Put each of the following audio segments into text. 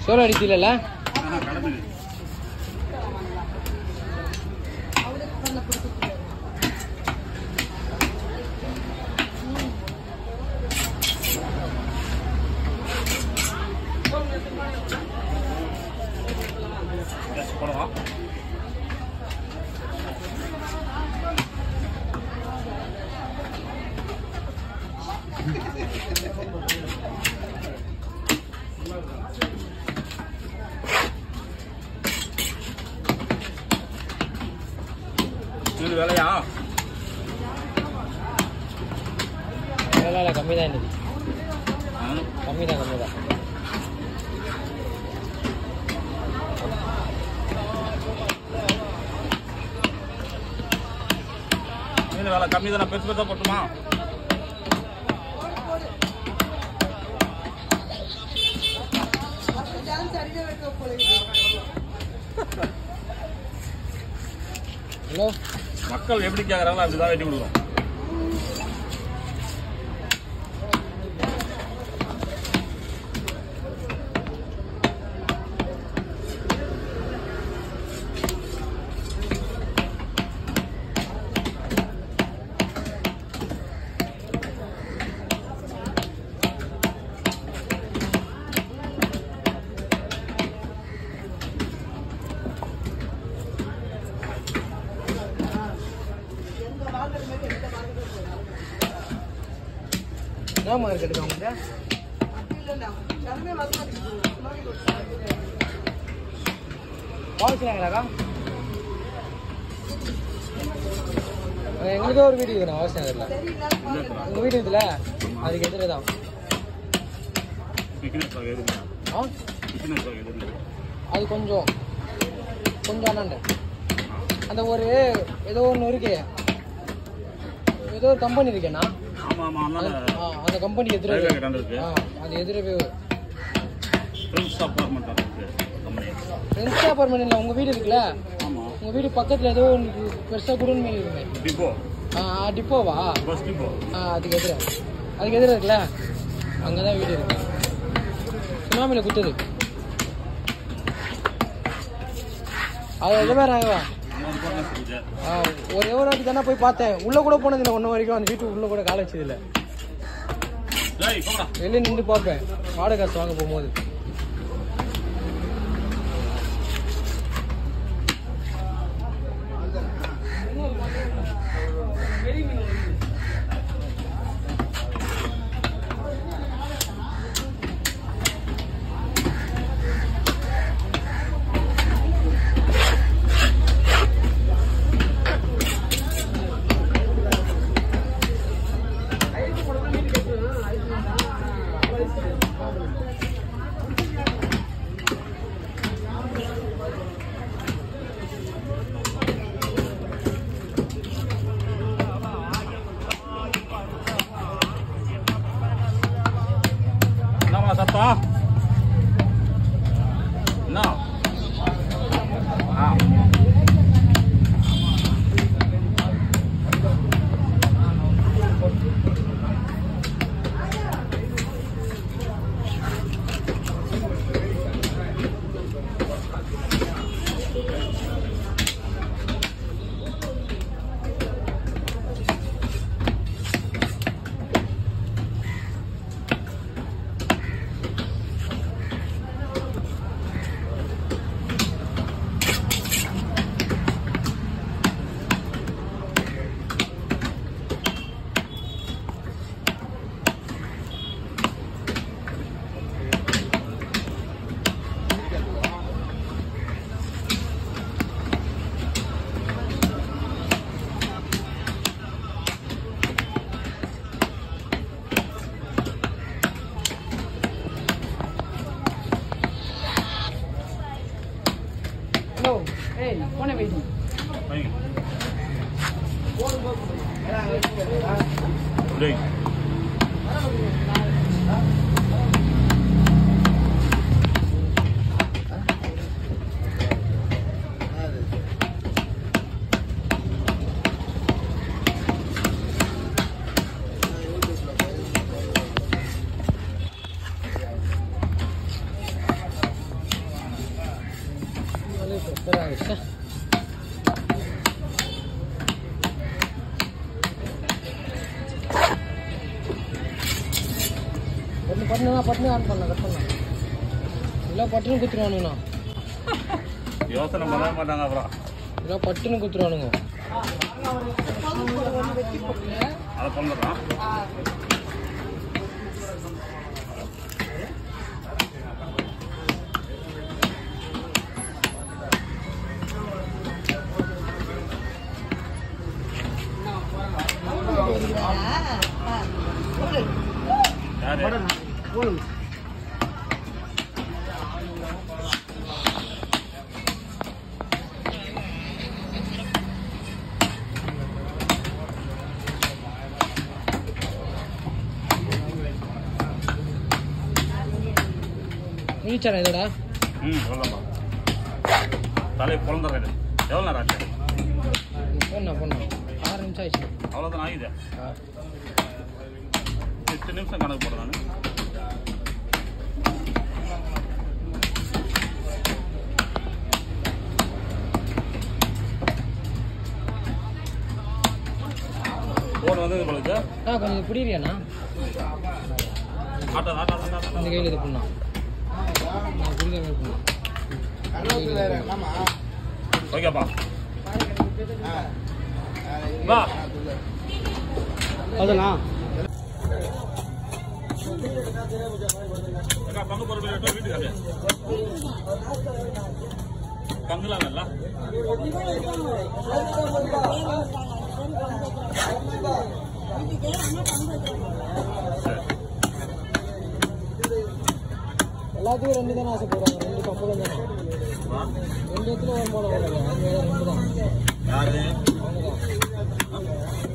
சோறு அடிக்கல ஆனால் கடந்துக்கு Yes, போடவா இது வேலையா வேலை இல்லை கம்மி தான் இன்னைக்கு ஆ கம்மி தான் கம்மி தான் மீன் வேலை கம்மி தானே பெருசு பெருசாக போட்டுமா ஹலோ மக்கள் எப்படி கேட்குறாங்களோ அப்படி தான் வெட்டி கொடுக்கும் என்ன மார்க்கெட்டுக்கு அவங்க வாசினாங்களாக்கா எங்களுக்கே ஒரு வீடு இருக்குண்ணா வாசி நகரில் உங்கள் வீடு இருக்குல்ல அதுக்கு எதிரே தான் பிக்னிக் சார் எதுவுமே ஆ பிக்னிக் சார் எதுவுமே அது கொஞ்சம் கொஞ்சம் அண்ணாண்ட அந்த ஒரு ஏதோ ஒன்று இருக்கு ஏதோ ஒரு கம்பெனி இருக்கேண்ணா ஆமாம் ஆமாம் அதனால ஆ, அந்த கம்பெனிக்கு எதிரே ரயில்வே கிட்ட இருக்கு ஆ அது எதிரே பிரின்ஸ் அப்பார்ட்மெண்ட் இருக்கு கம்பெனி ஃப்ரெண்ட்ஸ் அப்பார்ட்மெண்ட்ல உங்கள் வீடு இருக்குல்ல ஆமாம் உங்கள் வீடு பக்கத்தில் ஏதோ ஒன்று பெருசாக குடோன் இருக்குமே டிப்போ ஆ டிப்போவா பஸ் டிப்போ ஆ அதுக்கு எதிர அதுக்கு எதிர இருக்குல்ல அங்கே தான் வீடு இருக்கு சுனாமியில் குத்துது அது எதுவுமே ராகவா மூணு போன இருக்குது ஆ ஒரே ஒரு வாட்டி தானே போய் பார்த்தேன் உள்ளே கூட போனதில்லை ஒன்று வரைக்கும் அந்த வீட்டு உள்ளே கூட கால வச்சதில்லை டேய் போடா வெளியே நின்று பார்ப்பேன் வாடகை காசு வாங்க போகும்போது என்னம்மா சத்தம் என்ன ஆ ஹலோ ஏய் போனே வெயிட்டிங் வைங்க டேய் சூப்பராக ஆயிடுச்சா ஒன்று பட்டுனா பட்டுனு ஆன் பண்ண கட் பண்ண இல்லை பட்டுன்னு குத்துருவானுங்கண்ணா யோசனை பண்ண மாட்டாங்க அப்புறம் இல்லை பட்டுன்னு குத்துருவானுங்க அதை பண்ணுறான் யாரு முடிச்சாடா இதோட ம் சொல்லப்பா தலையை பிறந்துடுறது எவ்வளோ நேரம் ஆச்சு பொண்ணா பொண்ணா ஆறு நிமிஷம் ஆயிடுச்சு அவ்வளோதான் ஆகுது எட்டு நிமிஷம் கணக்கு போடுறேன் நான் ஃபோன் வந்து உங்களுக்கு ஆ கொஞ்சம் இது பிடிக்கிறியாண்ணா ஆட்டோ ஆட்டோ ஆட்டோ ஆட்டோ இந்த கையில் இது பண்ணா நான் குடிக்கிற மாதிரி பண்ணா ஓகேப்பா வா அதுண்ணா அக்கா பங்கு பொறுப்பு எடுத்து வீட்டுக்கு அது பங்குலாம் இல்ல சரி எல்லாத்துக்கும் ரெண்டு தானே ஆசைப்படுறாங்க ரெண்டு கம்பளம் தானே வா. ரெண்டு இடத்துல ஒரு போட போடுறாங்க அவங்க ரெண்டு தான் யாரு அவங்க தான்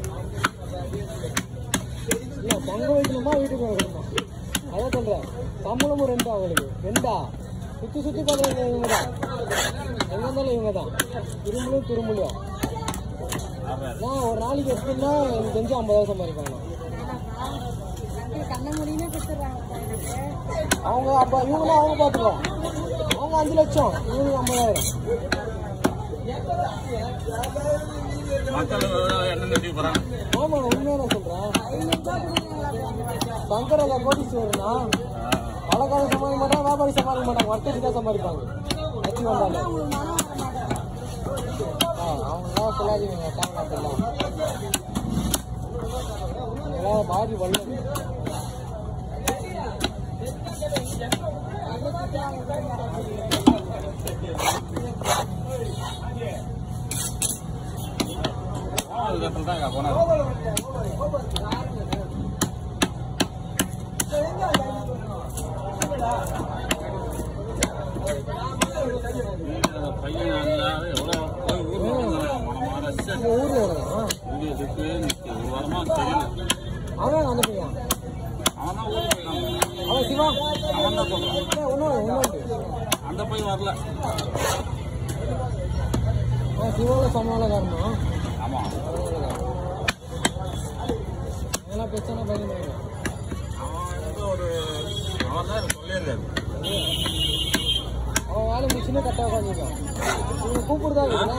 இல்லை பங்கு வைக்கணுமா வீட்டுக்கு வைக்கணுமா அதான் சொல்கிறேன் சம்பளமும் ரெண்டு அவங்களுக்கு ரெண்டா சுற்றி சுற்றி பார்த்தவங்க இவங்க தான் எங்கே இருந்தாலும் இவங்க தான் திரும்பலும் திரும்பலும் யாரு? நான் ஒரு நாளைக்கு எப்படின்னா எனக்கு தெரிஞ்சு ஐம்பதாயிரம் சம்பாதிப்பாங்க அவங்க அப்போ இவங்களும் அவங்க பார்த்துக்குவோம் அவங்க அஞ்சு லட்சம் இவங்களுக்கு ஐம்பதாயிரம் மக்கள் என்ன நட்டி போறாங்க ஆமா உண்மையா நான் சொல்றேன் சங்கர் எல்லாம் கோடீஸ்வரனா பழக்காரன் சம்பாதிக்க மாட்டாங்க வியாபாரி சம்பாதிக்க மாட்டாங்க வர்த்தகத்துக்கு தான் சம்பாதிப்பாங்க வச்சு வந்தாலும் ஆ அவங்களாம் சொல்லாதீங்க தமிழ்நாட்டெல்லாம் அவங்களாம் பாதி வல்லது இடத்துல தான் போனாரு பையன் இல்லாத எவ்வளோ போய் ஊருக்கு வந்தாங்க. மனமார சே. இந்த ஊர்ல வரலாம் இங்க இதுக்கு நிக்க ஒரு வாரமா தெரியல அவன் அந்த பையன் அவன் தான் ஊருக்கு போயிருக்கான் அவன் சிவா அவன் தான் சொல்றான் ஒன்றும் ஒன்றும் அந்த பையன் வரல அவன் சிவாவில் சமாளக்காரனா ஆமா அதெல்லாம் பிரச்சனை பயந்து அவன் வந்து ஒரு அவன் தான் சொல்லியிருக்காரு அவன் வேலை முடிச்சுன்னு கரெக்டாக உட்காந்துருக்கான் இவங்க கூப்பிடுதா இருக்குண்ணா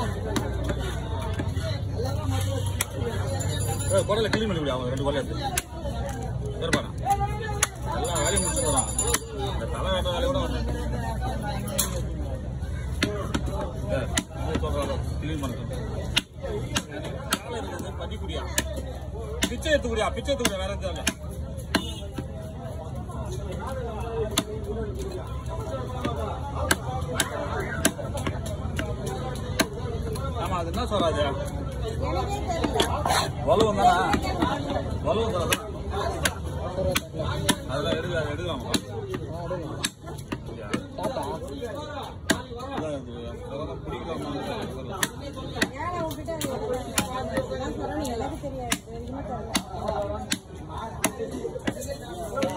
ஏய், குடலை கிளீன் பண்ணி விடு அவங்க ரெண்டு குடலை எடுத்து சரிப்பாண்ணா எல்லாம் வேலையும் முடிச்சு போகிறான் இந்த தலை வேட்ட வேலையை கூட வரணும் சொல்கிறாங்க கிளீன் பண்ண வேலை இருக்குது பண்ணி குடியா பிச்சை எடுத்து குடியா பிச்சை எடுத்து குடியா வேற எதுவும் இல்லை ஆமா அது என்ன சொல்றாது வலுவம் தானே வலுவம் தானே அதெல்லாம் எடுக்க எடுக்கலாம் டாட்டா பிடிக்கலாமா எனக்கு தெரியாது எதுவுமே தெரியல